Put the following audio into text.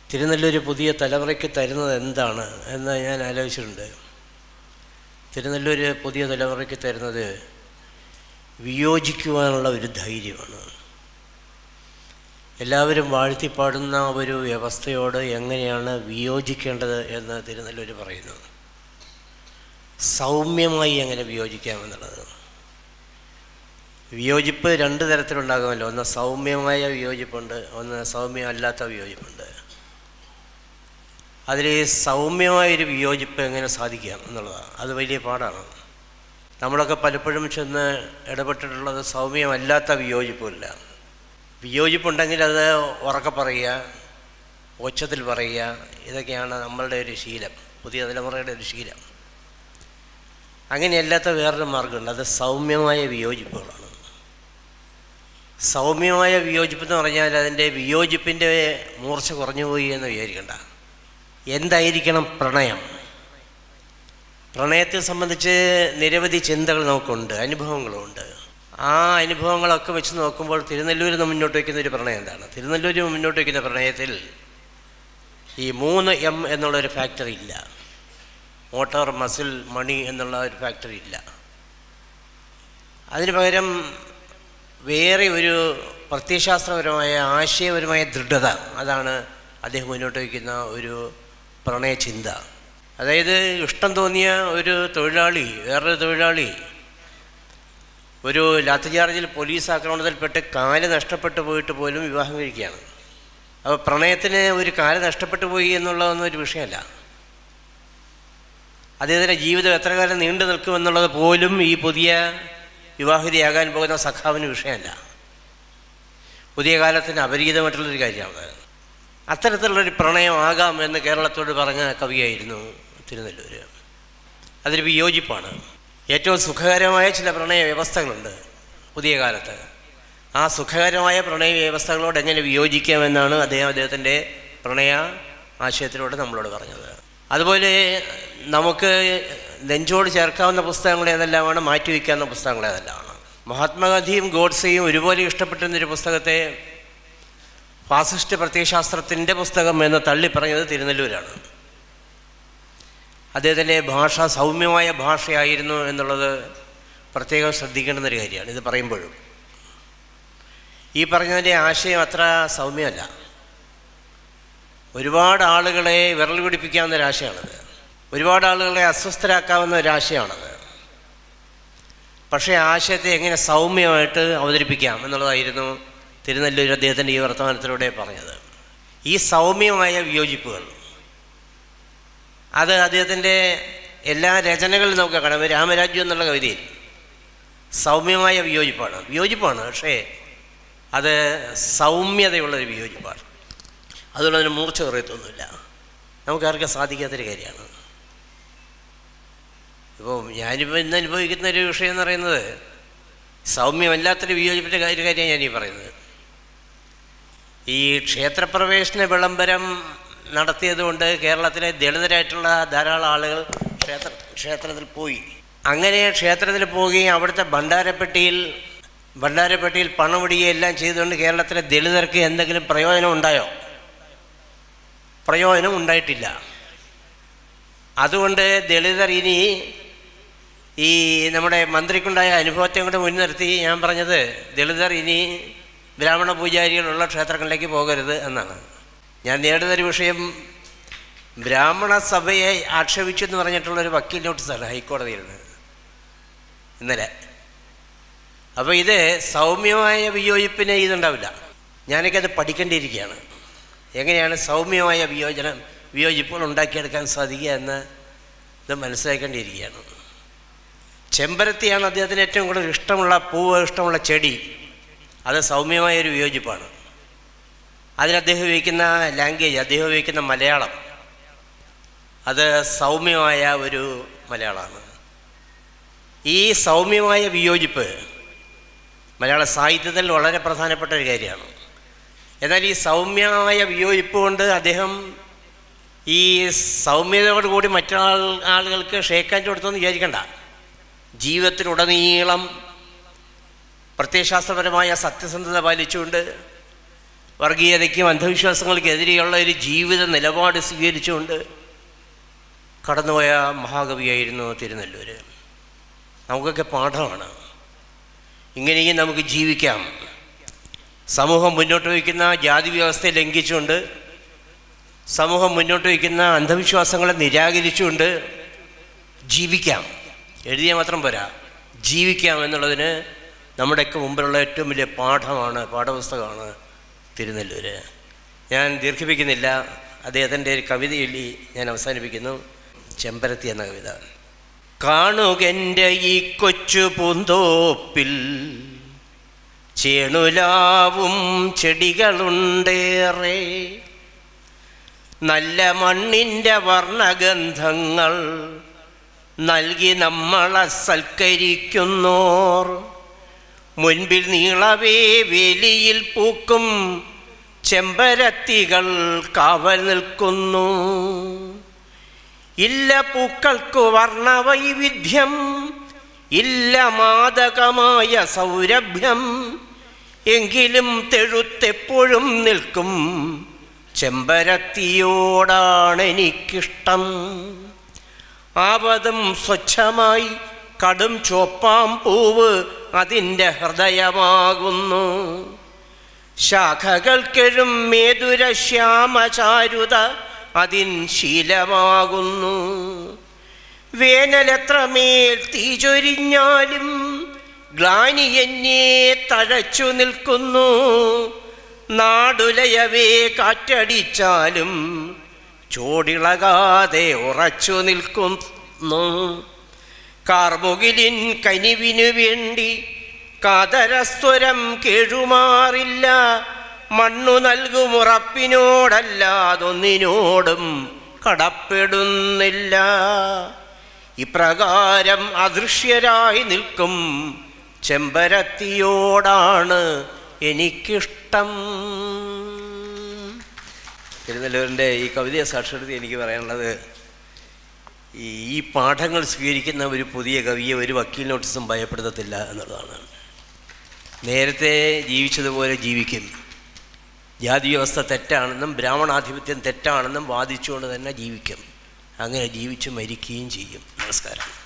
തിരുനെല്ലൊരു പുതിയ തലമുറയ്ക്ക് തരുന്നത് എന്താണ് എന്ന് ഞാൻ ആലോചിച്ചിട്ടുണ്ട് തിരുനെല്ലൊരു പുതിയ തലമുറയ്ക്ക് തരുന്നത് വിയോജിക്കുവാനുള്ള ഒരു ധൈര്യമാണ് എല്ലാവരും വാഴ്ത്തിപ്പാടുന്ന ഒരു വ്യവസ്ഥയോട് എങ്ങനെയാണ് വിയോജിക്കേണ്ടത് എന്ന് തിരുനെല്ലൂർ പറയുന്നു സൗമ്യമായി എങ്ങനെ വിയോജിക്കാമെന്നുള്ളത് വിയോജിപ്പ് രണ്ട് തരത്തിലുണ്ടാകുമല്ലോ ഒന്ന് സൗമ്യമായ വിയോജിപ്പുണ്ട് ഒന്ന് സൗമ്യമല്ലാത്ത വിയോജിപ്പുണ്ട് അതിൽ ഈ സൗമ്യമായൊരു വിയോജിപ്പ് എങ്ങനെ സാധിക്കാം എന്നുള്ളതാണ് അത് വലിയ പാടാണ് നമ്മളൊക്കെ പലപ്പോഴും ചെന്ന് ഇടപെട്ടിട്ടുള്ളത് സൗമ്യമല്ലാത്ത വിയോജിപ്പില്ല വിയോജിപ്പുണ്ടെങ്കിൽ അത് ഉറക്കെ പറയുക ഒച്ചത്തിൽ പറയുക ഇതൊക്കെയാണ് നമ്മളുടെ ഒരു ശീലം പുതിയ തലമുറയുടെ ഒരു ശീലം അങ്ങനെയല്ലാത്ത വേറൊരു മാർഗമുണ്ട് അത് സൗമ്യമായ വിയോജിപ്പുകളാണ് സൗമ്യമായ വിയോജിപ്പ് എന്ന് പറഞ്ഞാൽ അതിൻ്റെ വിയോജിപ്പിൻ്റെ മൂർച്ച കുറഞ്ഞു പോയി എന്ന് വിചാരിക്കണ്ട എന്തായിരിക്കണം പ്രണയം പ്രണയത്തെ സംബന്ധിച്ച് നിരവധി ചിന്തകൾ നമുക്കുണ്ട് അനുഭവങ്ങളുമുണ്ട് ആ അനുഭവങ്ങളൊക്കെ വെച്ച് നോക്കുമ്പോൾ തിരുനെല്ലൂർ മുന്നോട്ട് വയ്ക്കുന്ന ഒരു പ്രണയം എന്താണ് തിരുനെല്ലൂർ മുന്നോട്ട് വയ്ക്കുന്ന പ്രണയത്തിൽ ഈ മൂന്ന് എം എന്നുള്ളൊരു ഫാക്ടറി ഇല്ല മോട്ടോർ മസിൽ മണി എന്നുള്ള ഒരു ഫാക്ടറി ഇല്ല അതിന് പകരം വേറെ ഒരു പ്രത്യയശാസ്ത്രപരമായ ആശയപരമായ ദൃഢത അതാണ് അദ്ദേഹം മുന്നോട്ട് വയ്ക്കുന്ന ഒരു പ്രണയചിന്ത അതായത് ഇഷ്ടം തോന്നിയ ഒരു തൊഴിലാളി വേറൊരു തൊഴിലാളി ഒരു ലാത്തിചാർജിൽ പോലീസ് ആക്രമണത്തിൽപ്പെട്ട് കാല് നഷ്ടപ്പെട്ടു പോയിട്ട് പോലും വിവാഹം കഴിക്കുകയാണ് അപ്പോൾ പ്രണയത്തിന് ഒരു കാല് നഷ്ടപ്പെട്ടു പോയി എന്നുള്ളതൊന്നും ഒരു വിഷയമല്ല അദ്ദേഹത്തിൻ്റെ ജീവിതം എത്ര കാലം നീണ്ടു നിൽക്കുമെന്നുള്ളത് പോലും ഈ പുതിയ വിവാഹിതയാകാൻ പോകുന്ന സഖാവിന് വിഷയമല്ല പുതിയ കാലത്തിന് അപരിചിതമായിട്ടുള്ളൊരു കാര്യമാണ് അത്തരത്തിലുള്ളൊരു പ്രണയമാകാം എന്ന് കേരളത്തോട് പറഞ്ഞ കവിയായിരുന്നു തിരുനെല്ലൂർ അതൊരു വിയോജിപ്പാണ് ഏറ്റവും സുഖകരമായ ചില പ്രണയ വ്യവസ്ഥകളുണ്ട് പുതിയ കാലത്ത് ആ സുഖകരമായ പ്രണയ വ്യവസ്ഥകളോട് എങ്ങനെ വിയോജിക്കാമെന്നാണ് അദ്ദേഹം അദ്ദേഹത്തിൻ്റെ പ്രണയ ആശയത്തിലൂടെ നമ്മളോട് പറഞ്ഞത് അതുപോലെ നമുക്ക് നെഞ്ചോട് ചേർക്കാവുന്ന പുസ്തകങ്ങൾ ഏതെല്ലാമാണ് മാറ്റിവെക്കാവുന്ന പുസ്തകങ്ങൾ ഏതെല്ലാമാണ് മഹാത്മാഗാന്ധിയും ഗോഡ്സെയും ഒരുപോലെ ഇഷ്ടപ്പെട്ടിരുന്നൊരു പുസ്തകത്തെ ഫാസിസ്റ്റ് പ്രത്യയശാസ്ത്രത്തിൻ്റെ പുസ്തകം എന്ന് തള്ളി പറഞ്ഞത് തിരുനെല്ലൂരാണ് അദ്ദേഹത്തിൻ്റെ ഭാഷ സൗമ്യമായ ഭാഷയായിരുന്നു എന്നുള്ളത് പ്രത്യേകം ശ്രദ്ധിക്കേണ്ടുന്ന ഒരു കാര്യമാണ് ഇത് പറയുമ്പോഴും ഈ പറഞ്ഞതിൻ്റെ ആശയം അത്ര സൗമ്യമല്ല ഒരുപാട് ആളുകളെ വിരൽ പിടിപ്പിക്കാവുന്ന ഒരാശയമാണത് ഒരുപാട് ആളുകളെ അസ്വസ്ഥരാക്കാവുന്ന ഒരാശയമാണത് പക്ഷേ ആശയത്തെ എങ്ങനെ സൗമ്യമായിട്ട് അവതരിപ്പിക്കാം എന്നുള്ളതായിരുന്നു തിരുനെല്ലൂർ അദ്ദേഹത്തിൻ്റെ ഈ വർത്തമാനത്തിലൂടെ പറഞ്ഞത് ഈ സൗമ്യമായ വിയോജിപ്പുകൾ അത് അദ്ദേഹത്തിൻ്റെ എല്ലാ രചനകളിലും നമുക്ക് കാണാം രാമരാജ്യം എന്നുള്ള കവിതയിൽ സൗമ്യമായ വിയോജിപ്പാണ് വിയോജിപ്പാണ് പക്ഷേ അത് സൗമ്യതയുള്ളൊരു വിയോജിപ്പാണ് അതുകൊണ്ട് അതിന് മൂർച്ച കുറയത്തൊന്നുമില്ല നമുക്കാർക്കും സാധിക്കാത്തൊരു കാര്യമാണ് ഇപ്പോൾ ഞാനിപ്പോൾ ഇന്ന് അനുഭവിക്കുന്ന ഒരു വിഷയം എന്ന് പറയുന്നത് സൗമ്യമല്ലാത്തൊരു വിയോജിപ്പിൻ്റെ ഒരു കാര്യമാണ് ഞാനീ പറയുന്നത് ഈ ക്ഷേത്രപ്രവേശന വിളംബരം നടത്തിയതുകൊണ്ട് കേരളത്തിലെ ദളിതരായിട്ടുള്ള ധാരാളം ആളുകൾ ക്ഷേത്ര ക്ഷേത്രത്തിൽ പോയി അങ്ങനെ ക്ഷേത്രത്തിൽ പോവുകയും അവിടുത്തെ ഭണ്ഡാരപ്പെട്ടിയിൽ ഭണ്ഡാരപ്പെട്ടിയിൽ പണമിടുകയും എല്ലാം ചെയ്തുകൊണ്ട് കേരളത്തിലെ ദളിതർക്ക് എന്തെങ്കിലും പ്രയോജനം ഉണ്ടായോ പ്രയോജനം ഉണ്ടായിട്ടില്ല അതുകൊണ്ട് ദളിതർ ഇനി ഈ നമ്മുടെ മന്ത്രിക്കുണ്ടായ അനുഭവത്തെ കൊണ്ട് മുൻനിർത്തി ഞാൻ പറഞ്ഞത് ദളിതർ ഇനി ബ്രാഹ്മണ പൂജാരികളുള്ള ക്ഷേത്രങ്ങളിലേക്ക് പോകരുത് എന്നാണ് ഞാൻ നേടുന്നൊരു വിഷയം ബ്രാഹ്മണ സഭയെ ആക്ഷേപിച്ചു എന്ന് പറഞ്ഞിട്ടുള്ളൊരു വക്കീൽ നോട്ടീസാണ് ഹൈക്കോടതിയിൽ നിന്ന് ഇന്നലെ അപ്പോൾ ഇത് സൗമ്യമായ വിയോജിപ്പിന് ഇതുണ്ടാവില്ല ഞാനൊക്കെ അത് പഠിക്കേണ്ടിയിരിക്കുകയാണ് എങ്ങനെയാണ് സൗമ്യമായ വിയോജനം വിയോജിപ്പുകൾ ഉണ്ടാക്കിയെടുക്കാൻ സാധിക്കുക എന്ന് ഇത് മനസ്സിലാക്കേണ്ടിയിരിക്കുകയാണ് ചെമ്പരത്തിയാണ് അദ്ദേഹത്തിന് ഏറ്റവും കൂടുതൽ ഇഷ്ടമുള്ള പൂവ് ഇഷ്ടമുള്ള ചെടി അത് സൗമ്യമായ ഒരു വിയോജിപ്പാണ് അതിന് അദ്ദേഹം ഉപയോഗിക്കുന്ന ലാംഗ്വേജ് അദ്ദേഹം ഉപയോഗിക്കുന്ന മലയാളം അത് സൗമ്യമായ ഒരു മലയാളമാണ് ഈ സൗമ്യമായ വിയോജിപ്പ് മലയാള സാഹിത്യത്തിൽ വളരെ പ്രധാനപ്പെട്ട ഒരു കാര്യമാണ് എന്നാൽ ഈ സൗമ്യമായ വിയോജിപ്പ് കൊണ്ട് അദ്ദേഹം ഈ സൗമ്യതയോട് കൂടി മറ്റാൾ ആളുകൾക്ക് ഷേക്കാൻ കൊടുത്തെന്ന് വിചാരിക്കണ്ട ജീവിതത്തിലുടനീളം പ്രത്യയശാസ്ത്രപരമായ സത്യസന്ധത പാലിച്ചുകൊണ്ട് വർഗീയതയ്ക്കും അന്ധവിശ്വാസങ്ങൾക്കെതിരെയുള്ള ഒരു ജീവിത നിലപാട് സ്വീകരിച്ചുകൊണ്ട് കടന്നുപോയ മഹാകവിയായിരുന്നു തിരുനെല്ലൂർ നമുക്കൊക്കെ പാഠമാണ് ഇങ്ങനെയും നമുക്ക് ജീവിക്കാം സമൂഹം മുന്നോട്ട് വയ്ക്കുന്ന ജാതി വ്യവസ്ഥയെ ലംഘിച്ചുകൊണ്ട് സമൂഹം മുന്നോട്ട് വയ്ക്കുന്ന അന്ധവിശ്വാസങ്ങളെ നിരാകരിച്ചുകൊണ്ട് ജീവിക്കാം എഴുതിയാൽ മാത്രം പോരാ ജീവിക്കാം എന്നുള്ളതിന് നമ്മുടെയൊക്കെ മുമ്പിലുള്ള ഏറ്റവും വലിയ പാഠമാണ് പാഠപുസ്തകമാണ് തിരുനെല്ലൂർ ഞാൻ ദീർഘിപ്പിക്കുന്നില്ല അദ്ദേഹത്തിൻ്റെ ഒരു കവിത ചൊല്ലി ഞാൻ അവസാനിപ്പിക്കുന്നു ചെമ്പരത്തി എന്ന കവിത കാണുകൻ്റെ ഈ കൊച്ചു പൂന്തോപ്പിൽ ചേണുലാവും ചെടികളുണ്ടേറെ നല്ല മണ്ണിൻ്റെ വർണ്ണഗന്ധങ്ങൾ നൽകി നമ്മളെ സൽക്കരിക്കുന്നോർ മുൻപിൽ നീളവേ വേലിയിൽ പൂക്കും ചെമ്പരത്തികൾ കാവൽ നിൽക്കുന്നു ഇല്ല പൂക്കൾക്ക് വർണ്ണവൈവിധ്യം ഇല്ല മാദകമായ സൗരഭ്യം എങ്കിലും തെഴുത്തെപ്പോഴും നിൽക്കും ചെമ്പരത്തിയോടാണ് എനിക്കിഷ്ടം ആപതും സ്വച്ഛമായി കടും ചോപ്പാം പൂവ് അതിൻ്റെ ഹൃദയമാകുന്നു ശാഖകൾക്കെഴും മേതുര ശ്യാമചാരുത അതിൻ ശീലമാകുന്നു വേനലെത്രമേൽ തീചൊരിഞ്ഞാലും ഗ്ലാനി എന്നെ തഴച്ചു നിൽക്കുന്നു നാടുലയവേ കാറ്റടിച്ചാലും ചോടിളകാതെ ഉറച്ചു നിൽക്കുന്നു കാർമുകിലിൻ കനിവിനു വേണ്ടി കാതരസ്വരം കേഴുമാറില്ല മണ്ണു നൽകും ഉറപ്പിനോടല്ലാതൊന്നിനോടും കടപ്പെടുന്നില്ല ഇപ്രകാരം അദൃശ്യരായി നിൽക്കും ചെമ്പരത്തിയോടാണ് എനിക്കിഷ്ടം തിരുനെല്ലൂരിൻ്റെ ഈ കവിതയെ സാക്ഷരത എനിക്ക് പറയാനുള്ളത് ഈ ഈ പാഠങ്ങൾ സ്വീകരിക്കുന്ന ഒരു പുതിയ കവിയെ ഒരു വക്കീൽ നോട്ടീസും ഭയപ്പെടുത്തത്തില്ല എന്നുള്ളതാണ് നേരത്തെ ജീവിച്ചതുപോലെ ജീവിക്കും ജാതി വ്യവസ്ഥ തെറ്റാണെന്നും ബ്രാഹ്മണാധിപത്യം തെറ്റാണെന്നും വാദിച്ചുകൊണ്ട് തന്നെ ജീവിക്കും അങ്ങനെ ജീവിച്ച് മരിക്കുകയും ചെയ്യും നമസ്കാരം